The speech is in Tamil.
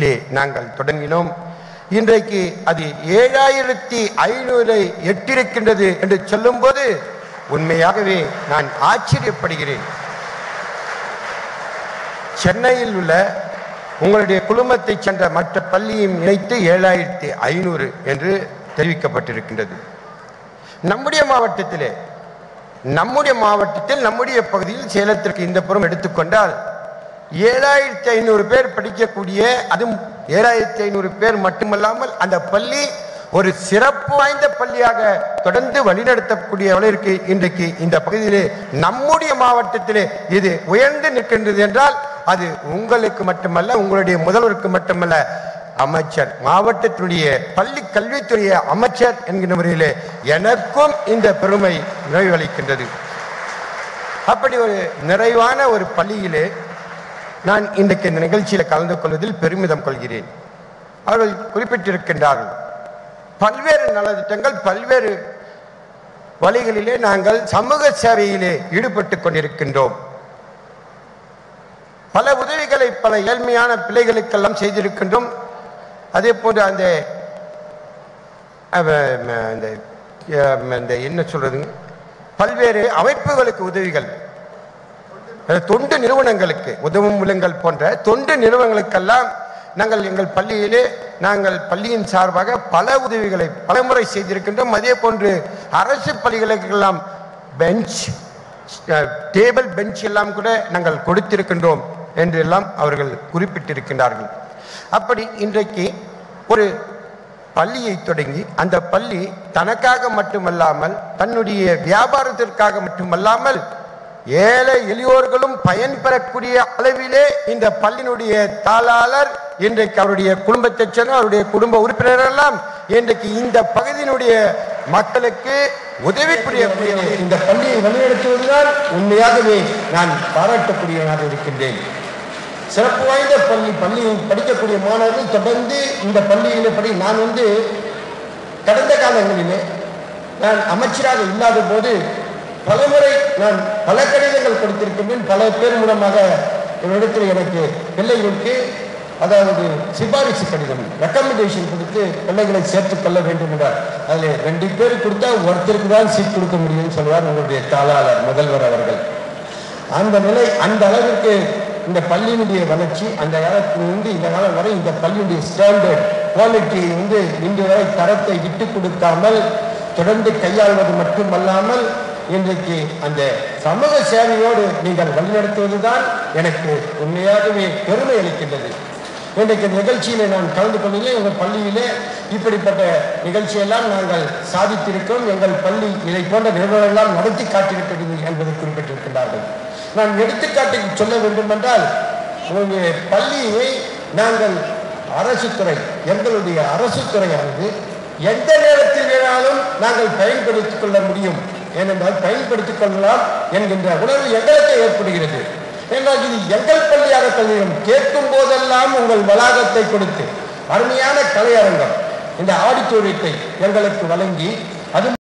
எட்டிலே நாங்கள் தொடங்கினோம் இன்றைக்கு அது ஏழாயிரத்தி ஐநூறை எட்டிருக்கின்றது என்று சொல்லும்போது உண்மையாகவே நான் ஆச்சரியப்படுகிறேன் சென்னையில் உள்ள உங்களுடைய குழுமத்தைச் சென்ற மற்ற பள்ளியும் இணைத்து ஏழாயிரத்தி ஐநூறு என்று தெரிவிக்கப்பட்டிருக்கின்றது நம்முடைய மாவட்டத்திலே நம்முடைய மாவட்டத்தில் நம்முடைய பகுதியில் சேலத்திற்கு இந்த புறம் எடுத்துக்கொண்டால் ஏழாயிரத்தி ஐநூறு பேர் படிக்கக்கூடிய அதுவும் ஏழாயிரத்தி ஐநூறு பேர் மட்டுமல்லாமல் அந்த பள்ளி ஒரு சிறப்பு வாய்ந்த பள்ளியாக தொடர்ந்து வழிநடத்தக்கூடிய அளவிற்கு இன்றைக்கு இந்த பகுதியிலே நம்முடைய மாவட்டத்திலே இது உயர்ந்து நிற்கின்றது என்றால் அது உங்களுக்கு மட்டுமல்ல உங்களுடைய முதல்வருக்கு மட்டுமல்ல அமைச்சர் மாவட்டத்தினுடைய பள்ளி கல்வித்துறை அமைச்சர் என்கிற முறையிலே எனக்கும் இந்த பெருமை நிறைவளிக்கின்றது அப்படி ஒரு நிறைவான ஒரு பள்ளியிலே நான் இன்றைக்கு இந்த நிகழ்ச்சியில் கலந்து கொள்வதில் பெருமிதம் கொள்கிறேன் அவர்கள் குறிப்பிட்டிருக்கின்றார்கள் பல்வேறு நலத்திட்டங்கள் பல்வேறு வழிகளிலே நாங்கள் சமூக சேவையிலே ஈடுபட்டு கொண்டிருக்கின்றோம் பல உதவிகளை பல ஏழ்மையான பிள்ளைகளுக்கெல்லாம் செய்திருக்கின்றோம் அதே போன்று அந்த அவ- ம- அந்த அஹ், அந்த என்ன சொல்றதுங்க பல்வேறு அமைப்புகளுக்கு உதவிகள் அஹ், தொண்டு நிறுவனங்களுக்கு உதவும் முலங்கள் போன்ற தொண்டு நிறுவனங்களுக்கெல்லாம் நாங்கள் எங்கள் பள்ளியிலே நாங்கள் பள்ளியின் சார்பாக பல உதவிகளை பலமுறை செய்திருக்கின்றோம் அதே போன்று அரசு பள்ளிகளுக்கெல்லாம் பெஞ்ச் டேபிள் பெஞ்ச் எல்லாம் கூட நாங்கள் கொடுத்திருக்கின்றோம் என்று எல்லாம் அவர்கள் குறிப்பிட்டிருக்கின்றார்கள் அப்படி இன்றைக்கு ஒரு பள்ளியை தொடங்கி அந்த பள்ளி தனக்காக மட்டுமல்லாமல் தன்னுடைய வியாபாரத்திற்காக மட்டுமல்லாமல் ஏழை எளியோர்களும் பயன்பெறக்கூடிய அளவிலே இந்த பள்ளியினுடைய தாளாளர் இன்றைக்கு அவருடைய குடும்பத்தைச் சேர்ந்த அவருடைய குடும்ப உறுப்பினர்கள் எல்லாம் இன்றைக்கு இந்த பகுதியினுடைய மக்களுக்கு உதவி புரியக்கூடிய இந்த பள்ளியை வழிநடத்துவதுதான் உண்மையாகவே நான் பாராட்டக்கூடியவனாக இருக்கின்றேன் சிறப்பு வாய்ந்த பள்ளி பள்ளியில் படிக்கக்கூடிய மாணவர்கள் தொடர்ந்து இந்த பள்ளியில் படி நான் வந்து கடந்த காலங்களிலே நான் அமைச்சராக இல்லாத போது பலமுறை நான் பல கடிதங்கள் கொடுத்திருக்கின்றேன் பல பேர் மூலமாக என்னிடத்தில் எனக்கு பிள்ளைகளுக்கு அதாவது சிபாரிசு கடிதம் ரெக்கமெண்டேஷன் கொடுத்து பிள்ளைகளை சேர்த்துக் கொள்ள வேண்டும் என்றார் அதில் ரெண்டு பேர் கொடுத்தா ஒருத்தருக்கு தான் சீட் கொடுக்க முடியும்னு சொல்வார் உங்களுடைய தாளாளர் முதல்வர் அவர்கள் அந்த நிலை அந்த அளவிற்கு இந்த பள்ளியினுடைய வளர்ச்சி அந்த காலத்திலிருந்து இந்த காலம் வரை இந்த பள்ளியுடைய ஸ்டாண்டர்ட் குவாலிட்டி வந்து இன்று வரை தரத்தை விட்டு கொடுக்காமல் தொடர்ந்து கையாள்வது மட்டுமல்லாமல் இன்றைக்கு அந்த சமூக சேவையோடு நீங்கள் வழிநடத்துவதுதான் எனக்கு உண்மையாகவே பெருமை அளிக்கின்றது இன்றைக்கு இந்த நிகழ்ச்சியிலே நான் கலந்து கொள்ளவில்லை எங்கள் பள்ளியிலே இப்படிப்பட்ட நிகழ்ச்சியெல்லாம் நாங்கள் சாதித்திருக்கிறோம் எங்கள் பள்ளி இதை போன்ற நிறுவனம் எல்லாம் நடத்தி காட்டியிருக்கிறது என்பதை குறிப்பிட்டிருக்கிறார்கள் நான் எடுத்துக்காட்டி சொல்ல வேண்டும் என்றால் உங்களுடைய பள்ளியை நாங்கள் அரசு துறை எங்களுடைய அரசு துறையானது எந்த நேரத்தில் வேணாலும் நாங்கள் பயன்படுத்திக் கொள்ள முடியும் ஏனென்றால் பயன்படுத்திக் கொள்ளலாம் என்கின்ற உணர்வு எங்களுக்கு ஏற்படுகிறது என்றால் இது எங்கள் பள்ளியாக கல்வியும் கேட்கும் போதெல்லாம் உங்கள் வளாகத்தை கொடுத்து அருமையான கலையரங்கம் இந்த ஆடிட்டோரியத்தை எங்களுக்கு வழங்கி அது